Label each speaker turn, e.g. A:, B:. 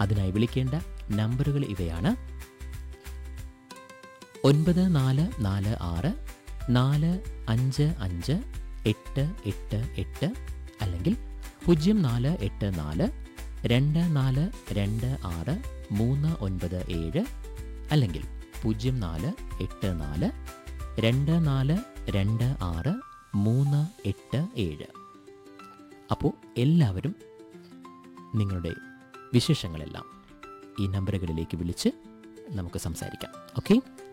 A: അതിനായി വിളിക്കേണ്ട നമ്പറുകൾ ഇവയാണ് ഒൻപത് നാല് നാല് ആറ് നാല് അഞ്ച് അഞ്ച് എട്ട് എട്ട് എട്ട് അല്ലെങ്കിൽ പൂജ്യം നാല് എട്ട് നാല് രണ്ട് നാല് രണ്ട് ആറ് മൂന്ന് ഒൻപത് ഏഴ് അല്ലെങ്കിൽ പൂജ്യം നാല് എട്ട് നാല് രണ്ട് നാല് രണ്ട് ആറ് മൂന്ന് എട്ട് ഏഴ് അപ്പോൾ എല്ലാവരും നിങ്ങളുടെ വിശേഷങ്ങളെല്ലാം ഈ നമ്പറുകളിലേക്ക് വിളിച്ച് നമുക്ക് സംസാരിക്കാം ഓക്കെ